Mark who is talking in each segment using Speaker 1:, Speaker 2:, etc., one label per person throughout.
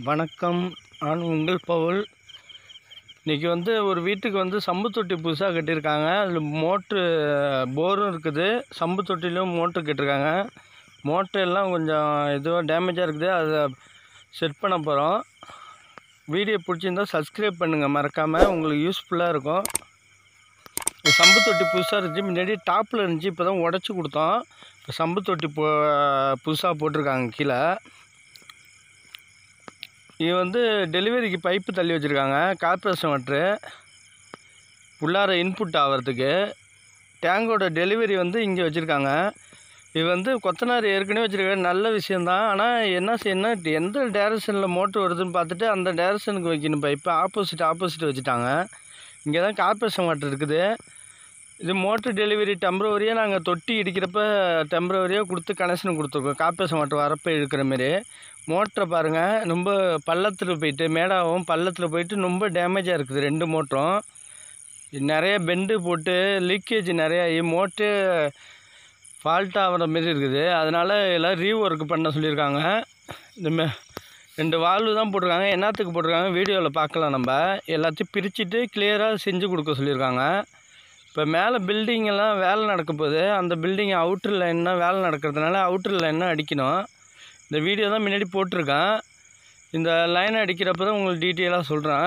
Speaker 1: வணக்கம் நான் உங்கள் பவுல் இன்றைக்கி வந்து ஒரு வீட்டுக்கு வந்து சம்பு தொட்டி புதுசாக கட்டியிருக்காங்க அதில் மோட்ரு போரும் இருக்குது சம்பு தொட்டிலும் மோட்ரு கட்டியிருக்காங்க மோட்ரு எல்லாம் கொஞ்சம் இதுவாக டேமேஜாக இருக்குது அதை செட் பண்ண போகிறோம் வீடியோ பிடிச்சிருந்தா சப்ஸ்கிரைப் பண்ணுங்கள் மறக்காமல் உங்களுக்கு யூஸ்ஃபுல்லாக இருக்கும் இந்த சம்பு தொட்டி புதுசாக இருந்துச்சு முன்னாடி டாப்பில் இருந்துச்சு இப்போ தான் உடச்சி கொடுத்தோம் இப்போ சம்பு தொட்டி போ புதுசாக போட்டிருக்காங்க கீழே இது வந்து டெலிவரிக்கு பைப்பு தள்ளி வச்சுருக்காங்க கார்பரேஷன் வாட்ரு உள்ளார இன்புட் ஆகிறதுக்கு டேங்கோட டெலிவரி வந்து இங்கே வச்சுருக்காங்க இது வந்து கொத்தனார் ஏற்கனவே வச்சுருக்காங்க நல்ல விஷயந்தான் ஆனால் என்ன செய்யணும் எந்த டேரக்ஷனில் மோட்ரு வருதுன்னு பார்த்துட்டு அந்த டேரக்ஷனுக்கு வைக்கணும் பைப்பு ஆப்போசிட் ஆப்போசிட் வச்சுட்டாங்க இங்கே தான் கார்பரேஷன் வாட்டர் இருக்குது இது மோட்ரு டெலிவரி டெம்பரவரியாக நாங்கள் தொட்டி இடிக்கிறப்ப டெம்பரவரியாக கொடுத்து கனெக்ஷன் கொடுத்துருக்கோம் கார்பரேஷன் வாட்டர் வரப்போ இழுக்கிற மாரி மோட்டரை பாருங்கள் ரொம்ப பள்ளத்தில் போயிட்டு மேடாகவும் பள்ளத்தில் போயிட்டு ரொம்ப டேமேஜாக இருக்குது ரெண்டு மோட்டரும் நிறைய பெண்டு போட்டு லீக்கேஜ் நிறையா மோட்ரு ஃபால்ட் ஆகிற மாரி இருக்குது அதனால் எல்லாம் ரீஒர்க் பண்ண சொல்லியிருக்காங்க இந்த மே ரெண்டு வால்வு தான் போட்டிருக்காங்க என்னத்துக்கு போட்டிருக்காங்க வீடியோவில் பார்க்கலாம் நம்ம எல்லாத்தையும் பிரிச்சுட்டு கிளியராக செஞ்சு கொடுக்க சொல்லியிருக்காங்க இப்போ மேலே பில்டிங் எல்லாம் வேலை நடக்க போகுது அந்த பில்டிங் அவுட்ரு லைன்னா வேலை நடக்கிறதுனால அவுட்ரு லைன்னா அடிக்கணும் இந்த வீடியோ தான் முன்னாடி போட்டிருக்கேன் இந்த லைன் அடிக்கிறப்ப தான் உங்களுக்கு டீட்டெயிலாக சொல்கிறேன்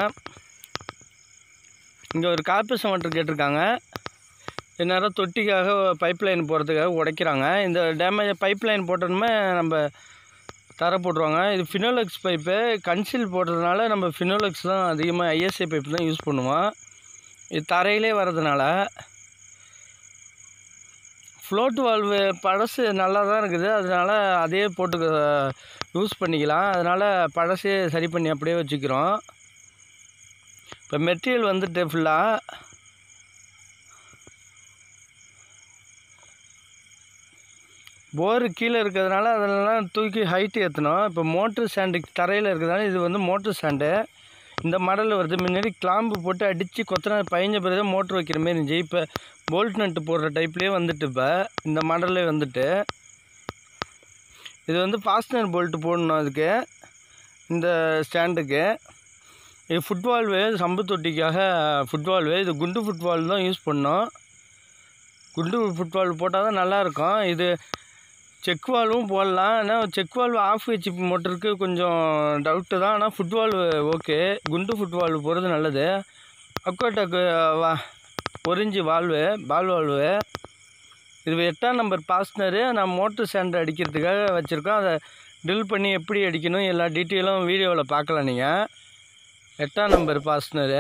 Speaker 1: இங்கே ஒரு கார்பரேஷன் வாட்டர் கேட்டிருக்காங்க இந்நேரம் தொட்டிக்காக பைப் லைன் போகிறதுக்காக உடைக்கிறாங்க இந்த டேமேஜ் பைப் லைன் போட்டோன்னே நம்ம தர போட்டுருவாங்க இது ஃபினோலெக்ஸ் பைப்பு கன்சில் போடுறதுனால நம்ம ஃபினோலெக்ஸ் தான் அதிகமாக ஐஎஸ்ஐ பைப் தான் யூஸ் பண்ணுவோம் இது தரையிலே வர்றதுனால ஃப்ளோட் வால்வு பழசு நல்லா தான் இருக்குது அதனால் அதே போட்டு யூஸ் பண்ணிக்கலாம் அதனால் பழசே சரி பண்ணி அப்படியே வச்சுக்கிறோம் இப்போ மெட்டீரியல் வந்துட்டு ஃபுல்லாக போரு கீழே இருக்கிறதுனால அதெல்லாம் தூக்கி ஹைட்டு ஏற்றணும் இப்போ மோட்ரு ஸ்டாண்டு தரையில் இருக்கிறதுனால இது வந்து மோட்ரு ஸ்டாண்டு இந்த மாடலில் வருது முன்னாடி கிளாம்பு போட்டு அடித்து கொத்தனா பயஞ்ச பிறகு மோட்ரு வைக்கிற மாரி இருந்துச்சு இப்போ போல்ட் நட்டு போடுற டைப்லேயே வந்துட்டு இப்போ இந்த மாடல்லே வந்துட்டு இது வந்து ஃபாஸ்ட்னர் போல்ட்டு போடணும் அதுக்கு இந்த ஸ்டாண்டுக்கு இது ஃபுட்பால்வு சம்பு தொட்டிக்காக ஃபுட்பால்வு இது குண்டு ஃபுட்பால் தான் யூஸ் பண்ணோம் குண்டு ஃபுட்பால் போட்டால் தான் நல்லாயிருக்கும் இது செக் வால்வும் போடலாம் ஆனால் செக் வால்வு ஆஃப் ஹெச்பி மோட்டருக்கு கொஞ்சம் டவுட்டு தான் ஆனால் ஃபுட்வால்வு ஓகே குண்டு ஃபுட்வால்வு போகிறது நல்லது அக்கோட்டாக்கு வா ஒரிஞ்சு வால்வு பால் வால்வு இது எட்டாம் நம்பர் பாஸ்னரு நான் மோட்ரு ஸ்டாண்டு அடிக்கிறதுக்காக வச்சுருக்கோம் அதை ட்ரில் பண்ணி எப்படி அடிக்கணும் எல்லா டீட்டெயிலும் வீடியோவில் பார்க்கலாம் நீங்கள் எட்டாம் நம்பர் பாஸ்னரு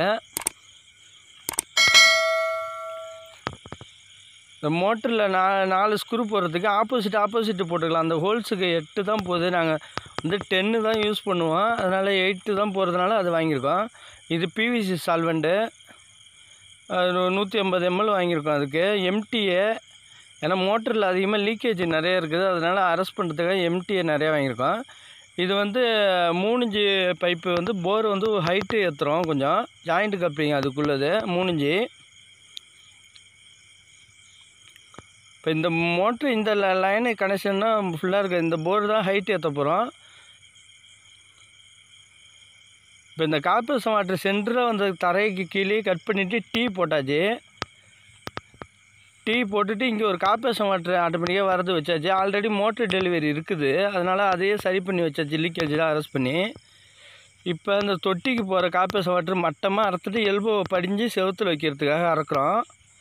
Speaker 1: இந்த மோட்டரில் நா நாலு ஸ்க்ரூ போடுறதுக்கு ஆப்போசிட் ஆப்போசிட் போட்டுக்கலாம் அந்த ஹோல்ஸுக்கு எட்டு தான் போகுது நாங்கள் வந்து டென்னு தான் யூஸ் பண்ணுவோம் அதனால் எயிட்டு தான் போகிறதுனால அது வாங்கியிருக்கோம் இது பிவிசி சால்வெண்ட்டு நூற்றி ஐம்பது எம்எல் வாங்கியிருக்கோம் அதுக்கு எம்டிஏ ஏன்னா மோட்டரில் அதிகமாக லீக்கேஜ் நிறைய இருக்குது அதனால் அரெஸ்ட் பண்ணுறதுக்காக எம்டிஏ நிறையா வாங்கியிருக்கோம் இது வந்து மூணுஞ்சி பைப்பு வந்து போர் வந்து ஹைட்டு ஏற்றுறோம் கொஞ்சம் ஜாயிண்ட் கப்ளிங் அதுக்குள்ளது மூணுஞ்சி இப்போ இந்த மோட்ரு இந்த லைனு கனெக்ஷன்னா ஃபுல்லாக இருக்குது இந்த போர் தான் ஹைட் ஏற்ற போகிறோம் இப்போ இந்த கார்பரேஷன் வாட்டர் சென்டராக வந்து தரைக்கு கீழே கட் பண்ணிவிட்டு டீ போட்டாச்சு டீ போட்டுட்டு இங்கே ஒரு கார்பரேஷன் வாட்டர் ஆட்டோமேட்டிக்காக வரது வச்சாச்சு ஆல்ரெடி மோட்டர் டெலிவரி இருக்குது அதனால் அதையே சரி பண்ணி வச்சாச்சு லீக்கேஜெலாம் அரெஸ்ட் பண்ணி இப்போ இந்த தொட்டிக்கு போகிற கார்பரேஷன் வாட்டர் மட்டமாக அறுத்துட்டு எல்போ படிஞ்சு செவத்தில் வைக்கிறதுக்காக அறுக்குறோம்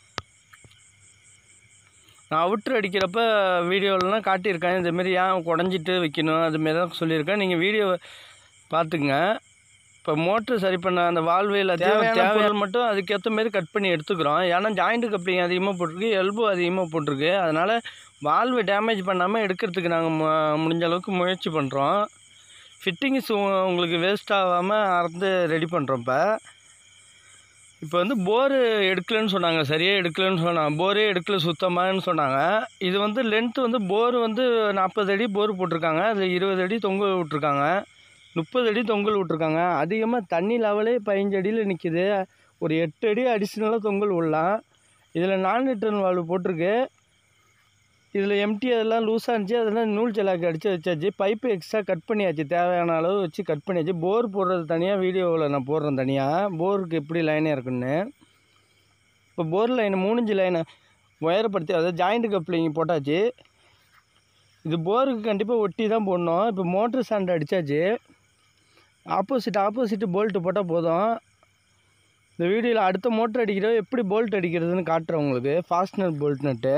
Speaker 1: நான் அவுட்ரு அடிக்கிறப்ப வீடியோலலாம் காட்டியிருக்கேன் இதுமாரி ஏன் குடஞ்சிட்டு வைக்கணும் அதுமாரி தான் சொல்லியிருக்கேன் நீங்கள் வீடியோ பார்த்துங்க இப்போ மோட்ரு சரி பண்ண அந்த வால்வு எல்லாத்தையும் தேவையான மட்டும் அதுக்கேற்ற மாரி கட் பண்ணி எடுத்துக்கிறோம் ஏன்னா ஜாயிண்ட் கப்ளிங் அதிகமாக போட்டிருக்கு எல்போ அதிகமாக போட்டிருக்கு அதனால் வால்வு டேமேஜ் பண்ணாமல் எடுக்கிறதுக்கு நாங்கள் முடிஞ்ச அளவுக்கு முயற்சி பண்ணுறோம் ஃபிட்டிங்ஸ் உங்களுக்கு வேஸ்ட் ஆகாமல் அறுந்து ரெடி பண்ணுறோம் இப்போ இப்போ வந்து போரு எடுக்கலன்னு சொன்னாங்க சரியாக எடுக்கலன்னு சொன்னாங்க போரே எடுக்கல சுத்தமாகன்னு சொன்னாங்க இது வந்து லென்த்து வந்து போர் வந்து நாற்பது அடி போர் போட்டிருக்காங்க அதில் இருபது அடி தொங்க விட்ருக்காங்க முப்பது அடி தொங்கல் விட்ருக்காங்க அதிகமாக தண்ணி லெவலே பதினஞ்சு அடியில் நிற்கிது ஒரு எட்டு அடி அடிஷ்னலாக தொங்கல் விடலாம் இதில் நான் ரிட்டர்ன் வால்வு போட்டிருக்கு இதில் எம்டி அதெல்லாம் லூஸாக இருந்துச்சு அதெல்லாம் நூல் ஜலாக்கு அடித்து வச்சாச்சு பைப்பு எக்ஸ்ட்ரா கட் பண்ணியாச்சு தேவையான அளவு வச்சு கட் பண்ணியாச்சு போர் போடுறது தனியாக வீடியோவில் நான் போடுறேன் தனியாக போருக்கு எப்படி லைனாக இருக்குன்னு இப்போ போர் லைன் மூணுஞ்சு லைனை உயரப்படுத்தி அதாவது ஜாயிண்ட் கப்ளிங் போட்டாச்சு இது போருக்கு கண்டிப்பாக ஒட்டி தான் போடணும் இப்போ மோட்ரு சாண்ட் அடித்தாச்சு ஆப்போசிட் ஆப்போசிட் போல்ட்டு போட்டால் போதும் இந்த வீடியோவில் அடுத்த மோட்ரு அடிக்கிறோம் எப்படி போல்ட் அடிக்கிறதுன்னு காட்டுறேன் உங்களுக்கு ஃபாஸ்ட்னர் போல்ட் நட்டு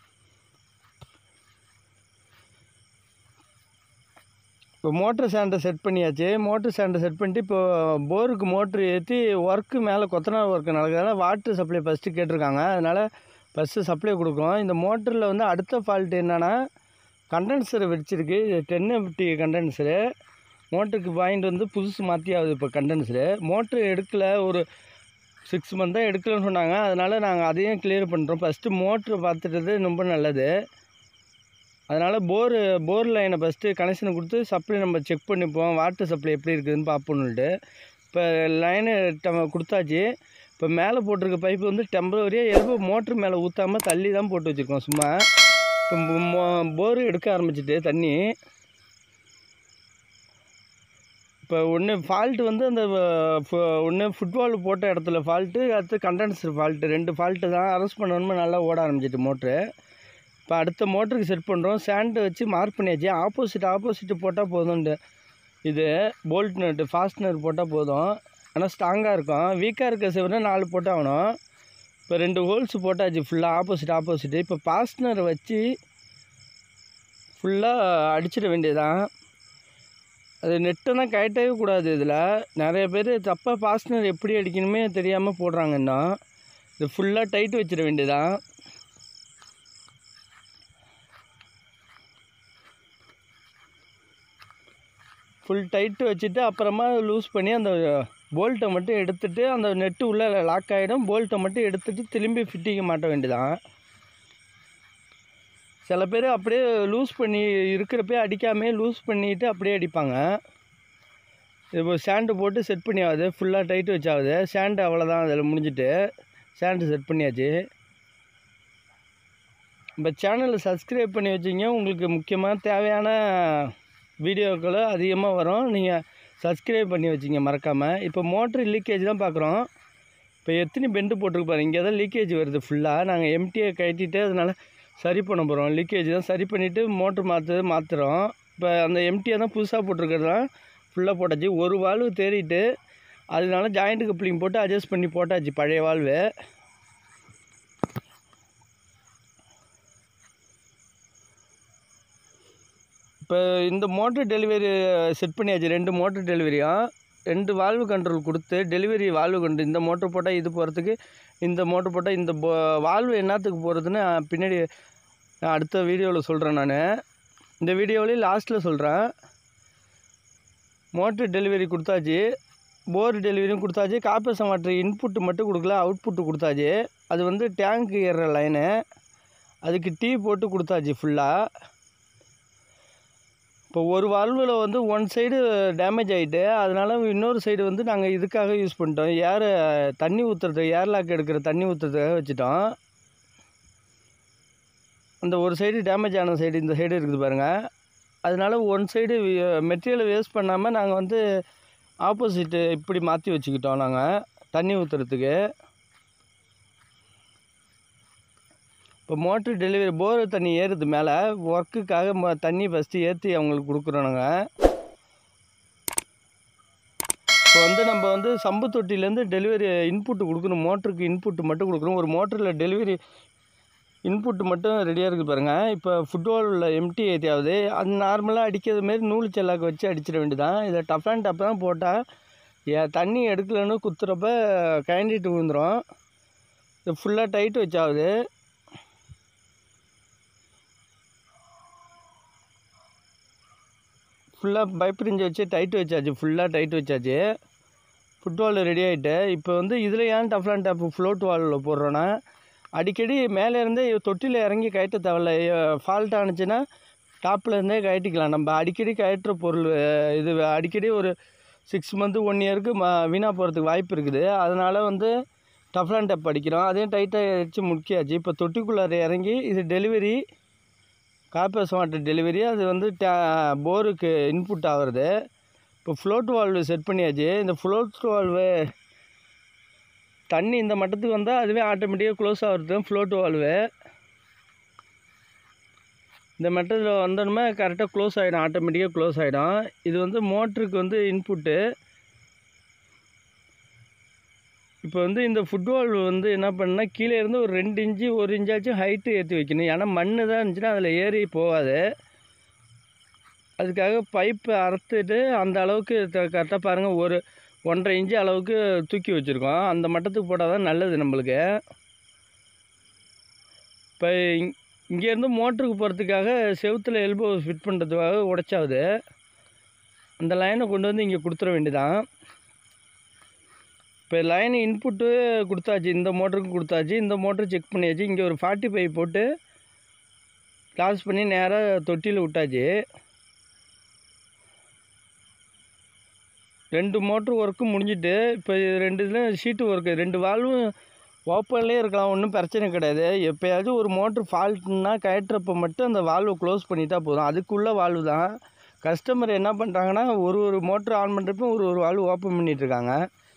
Speaker 1: இப்போ மோட்ரு சாண்டை செட் பண்ணியாச்சு மோட்ரு சாண்டை செட் பண்ணிட்டு இப்போ போருக்கு மோட்ரு ஏற்றி ஒர்க்கு மேலே கொத்தனார் ஒர்க்கு நடக்கிறதால வாட்டர் சப்ளை ஃபஸ்ட்டு கேட்டிருக்காங்க அதனால் ஃபஸ்ட்டு சப்ளை கொடுக்கும் இந்த மோட்டரில் வந்து அடுத்த ஃபால்ட் என்னென்னா கண்டென்சர் வெடிச்சிருக்கு டென் ஃபிஃப்டி கண்டென்சரு மோட்டருக்கு பாயிண்ட் வந்து புதுசு மாற்றி ஆகுது இப்போ கண்டென்சரு மோட்ரு எடுக்கல ஒரு சிக்ஸ் மந்த் தான் எடுக்கலன்னு சொன்னாங்க அதனால் நாங்கள் அதையும் கிளியர் பண்ணுறோம் ஃபஸ்ட்டு மோட்ரு பார்த்துட்டது ரொம்ப நல்லது அதனால் போரு போர் லைனை ஃபஸ்ட்டு கனெக்ஷனை கொடுத்து சப்ளை நம்ம செக் பண்ணிப்போம் வாட்டர் சப்ளை எப்படி இருக்குதுன்னு பார்ப்போன்னுட்டு இப்போ லைனு கொடுத்தாச்சு இப்போ மேலே போட்டிருக்க பைப்பு வந்து டெம்பரவரியாக எல்போ மோட்ரு மேலே ஊற்றாமல் தள்ளி தான் போட்டு வச்சுருக்கோம் சும்மா இப்போ போர் எடுக்க ஆரம்பிச்சிட்டு தண்ணி இப்போ ஒன்று ஃபால்ட்டு வந்து அந்த ஒன்று ஃபுட்பால் போட்ட இடத்துல ஃபால்ட்டு அடுத்து கண்டென்சர் ஃபால்ட்டு ரெண்டு ஃபால்ட்டு தான் அரெஸ்ட் பண்ணணுமே நல்லா ஓட ஆரம்பிச்சிட்டு மோட்ரு இப்போ அடுத்த மோட்டருக்கு செட் பண்ணுறோம் சேண்டை வச்சு மார்க் பண்ணியாச்சு ஆப்போசிட் ஆப்போசிட் போட்டால் போதும்ண்டு இது போல்ட் நட்டு ஃபாஸ்ட்னர் போட்டால் போதும் ஆனால் ஸ்ட்ராங்காக இருக்கும் வீக்காக இருக்க சிவனா நாலு போட்டாகணும் இப்போ ரெண்டு ஹோல்ஸ் போட்டாச்சு ஃபுல்லாக ஆப்போசிட் ஆப்போசிட் இப்போ ஃபாஸ்ட்னர் வச்சு ஃபுல்லாக அடிச்சிட வேண்டியதான் அது நெட்டெல்லாம் கயட்டவே கூடாது இதில் நிறைய பேர் தப்பாக ஃபாஸ்ட்னர் எப்படி அடிக்கணுமே தெரியாமல் போடுறாங்க இன்னும் இது ஃபுல்லாக டைட் வச்சிட வேண்டியதான் ஃபுல் டைட்டு வச்சுட்டு அப்புறமா லூஸ் பண்ணி அந்த போல்ட்டை மட்டும் எடுத்துட்டு அந்த நெட்டு உள்ளே லாக் ஆகிடும் போல்ட்டை மட்டும் எடுத்துட்டு திரும்பி ஃபிட்டிங்க மாட்ட வேண்டியதான் சில பேர் அப்படியே லூஸ் பண்ணி இருக்கிறப்பே அடிக்காமே லூஸ் பண்ணிவிட்டு அப்படியே அடிப்பாங்க இப்போ சேண்டு போட்டு செட் பண்ணி ஆகுது ஃபுல்லாக டைட்டு வச்சாகுது சேண்டு அவ்வளோதான் அதில் முடிஞ்சிட்டு சேண்டு செட் பண்ணியாச்சு இப்போ சேனலை சப்ஸ்கிரைப் பண்ணி வச்சிங்க உங்களுக்கு முக்கியமாக தேவையான வீடியோக்களை அதிகமாக வரும் நீங்கள் சப்ஸ்கிரைப் பண்ணி வச்சிங்க மறக்காமல் இப்போ மோட்ரு லீக்கேஜ் தான் பார்க்குறோம் இப்போ எத்தனை பெண்டு போட்டிருக்கு பாருங்க இங்கே தான் லீக்கேஜ் வருது ஃபுல்லாக நாங்கள் எம்டியை கட்டிட்டு அதனால் சரி பண்ண போகிறோம் லீக்கேஜ் தான் சரி பண்ணிவிட்டு மோட்ரு மாற்று மாற்றுறோம் இப்போ அந்த எம்டியை தான் புதுசாக போட்டிருக்கிறதுலாம் ஃபுல்லாக போட்டாச்சு ஒரு வால்வு தேறிட்டு அதனால ஜாயிண்ட் கப்ளிங் போட்டு அட்ஜஸ்ட் பண்ணி போட்டாச்சு பழைய வால்வு இப்போ இந்த மோட்ரு டெலிவரி செட் பண்ணியாச்சு ரெண்டு மோட்ரு டெலிவரியும் ரெண்டு வால்வு கண்ட்ரோல் கொடுத்து டெலிவரி வால்வு கண்ட்ரோல் இந்த மோட்ரு போட்டால் இது போகிறதுக்கு இந்த மோட்ரு போட்டால் இந்த போ வால்வு என்னத்துக்கு போகிறதுன்னு பின்னாடி நான் அடுத்த வீடியோவில் சொல்கிறேன் நான் இந்த வீடியோவிலேயே லாஸ்ட்டில் சொல்கிறேன் மோட்ரு டெலிவரி கொடுத்தாச்சு போர் டெலிவரியும் கொடுத்தாச்சு காப்பேசம் வாட்டர் இன்புட்டு மட்டும் கொடுக்கல அவுட்புட்டு கொடுத்தாச்சு அது வந்து டேங்க் ஏறுற லைனு அதுக்கு டீ போட்டு கொடுத்தாச்சு ஃபுல்லாக இப்போ ஒரு வால்வில் வந்து ஒன் சைடு டேமேஜ் ஆகிட்டு அதனால இன்னொரு சைடு வந்து நாங்கள் இதுக்காக யூஸ் பண்ணிட்டோம் ஏர் தண்ணி ஊற்றுறது ஏர்லாக் எடுக்கிற தண்ணி ஊற்றுறதுக்காக வச்சுட்டோம் அந்த ஒரு சைடு டேமேஜ் ஆன சைடு இந்த சைடு இருக்குது பாருங்கள் அதனால ஒன் சைடு மெட்டீரியலை வேஸ்ட் பண்ணாமல் நாங்கள் வந்து ஆப்போசிட்டு இப்படி மாற்றி வச்சுக்கிட்டோம் நாங்கள் தண்ணி ஊற்றுறதுக்கு இப்போ மோட்ரு டெலிவரி போர் தண்ணி ஏறுது மேலே ஒர்க்குக்காக ம தண்ணி ஃபஸ்ட்டு ஏற்றி அவங்களுக்கு கொடுக்குறோம் நாங்கள் இப்போ வந்து நம்ம வந்து சம்பு தொட்டிலேருந்து டெலிவரி இன்புட்டு கொடுக்கணும் மோட்டருக்கு இன்புட்டு மட்டும் கொடுக்கணும் ஒரு மோட்டரில் டெலிவரி இன்புட்டு மட்டும் ரெடியாக இருக்குது பாருங்கள் இப்போ ஃபுட்பாலில் எம்டி ஏற்றியாவது அது நார்மலாக அடிக்கிறது மாரி நூல் செல்லாக்கு வச்சு அடிச்சிட வேண்டியதான் இதை டஃப் அண்ட் டப் தான் போட்டால் ஏ தண்ணி எடுக்கலன்னு குத்துறப்ப கயண்டிட்டு விழுந்துடும் இது ஃபுல்லாக டைட் வச்சாகுது ஃபுல்லாக பைப் ரிஞ்சு வச்சு டைட் வச்சாச்சு ஃபுல்லாக டைட் வச்சாச்சு ஃபுட்பால் ரெடி ஆகிட்டு இப்போ வந்து இதில் ஏன் டஃப் அண்ட் டப் ஃப்ளோட் வாலில் போடுறோன்னா அடிக்கடி மேலே இருந்தே தொட்டியில் இறங்கி கயட்ட தேவையில்ல ஃபால்ட் ஆனிச்சுன்னா டாப்பில் இருந்தே கயட்டிக்கலாம் நம்ம அடிக்கடி கயட்டுற பொருள் அஹ், இது அடிக்கடி ஒரு சிக்ஸ் மந்த்து ஒன் இயருக்கு ம வீணாக போகிறதுக்கு வாய்ப்பு இருக்குது அதனால் வந்து டஃப் அண்ட் டப் அடிக்கிறோம் அதையும் டைட்டாக அடித்து முக்கியாச்சு இப்போ தொட்டிக்குள்ளார இறங்கி இது டெலிவரி கார்பரேஷன் வாட்டர் டெலிவரி அது வந்து டே போருக்கு இன்புட் ஆகுறது இப்போ ஃப்ளோட் வால்வு செட் பண்ணியாச்சு இந்த ஃப்ளோட் வால்வு தண்ணி இந்த மட்டத்துக்கு வந்தால் அதுவே ஆட்டோமேட்டிக்காக க்ளோஸ் ஆகிறது ஃப்ளோட் வால்வு இந்த மெட்டதில் வந்தோடனே கரெக்டாக க்ளோஸ் ஆகிடும் ஆட்டோமேட்டிக்காக க்ளோஸ் ஆகிடும் இது வந்து மோட்டருக்கு வந்து இன்புட்டு இப்போ வந்து இந்த ஃபுட்பால் வந்து என்ன பண்ணால் கீழே இருந்து ஒரு ரெண்டு இன்ச்சு ஒரு இன்ச்சாச்சும் ஹைட்டு ஏற்றி வைக்கணும் ஏன்னா மண் தான் இருந்துச்சுன்னா அதில் ஏறி போகாது அதுக்காக பைப்பை அறுத்துட்டு அந்த அளவுக்கு கரெக்டாக பாருங்கள் ஒரு ஒன்றரை இன்ச்சு அளவுக்கு தூக்கி வச்சுருக்கோம் அந்த மட்டத்துக்கு போட்டால் தான் நல்லது நம்மளுக்கு இப்போ இங் இங்கேருந்து மோட்டருக்கு போகிறதுக்காக செவுத்தில் எல்போ ஃபிட் பண்ணுறதுக்காக உடைச்சாவது அந்த லைனை கொண்டு வந்து இங்கே கொடுத்துட வேண்டியதான் இப்போ லைன் இன்புட்டு கொடுத்தாச்சு இந்த மோட்டருக்கும் கொடுத்தாச்சு இந்த மோட்டர் செக் பண்ணியாச்சு இங்கே ஒரு ஃபார்ட்டி ஃபைவ் போட்டு க்ளாஸ் பண்ணி நேராக தொட்டியில் விட்டாச்சு ரெண்டு மோட்ரு ஒர்க்கும் முடிஞ்சிட்டு இப்போ இது ரெண்டு இதில் ஷீட்டு ஒர்க்கு ரெண்டு வால்வும் ஓப்பன்லேயே இருக்கலாம் ஒன்றும் பிரச்சனை கிடையாது எப்போயாச்சும் ஒரு மோட்ரு ஃபால்ட்னா கயட்டுறப்ப மட்டும் அந்த வால்வை க்ளோஸ் பண்ணிட்டா போதும் அதுக்குள்ளே வால்வு தான் கஸ்டமர் என்ன பண்ணுறாங்கன்னா ஒரு ஒரு மோட்ரு ஆன் பண்ணுறப்ப ஒரு ஒரு வால்வு ஓப்பன் பண்ணிகிட்ருக்காங்க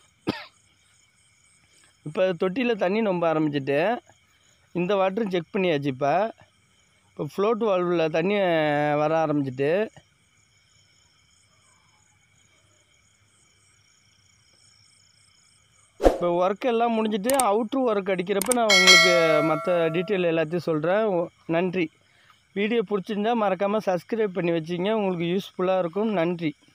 Speaker 1: இப்போ தொட்டியில் தண்ணி நொம்ப ஆரம்பிச்சிட்டு இந்த வாட்டரும் செக் பண்ணியாச்சு இப்போ இப்போ ஃப்ளோட் வால்வில் தண்ணி வர ஆரம்பிச்சிட்டு இப்போ ஒர்க் எல்லாம் முடிஞ்சிட்டு அவுட்ரு ஒர்க் அடிக்கிறப்ப நான் உங்களுக்கு மற்ற டீட்டெயில் எல்லாத்தையும் சொல்கிறேன் நன்றி வீடியோ பிடிச்சிருந்தா மறக்காமல் சப்ஸ்கிரைப் பண்ணி வச்சிங்க உங்களுக்கு யூஸ்ஃபுல்லாக இருக்கும் நன்றி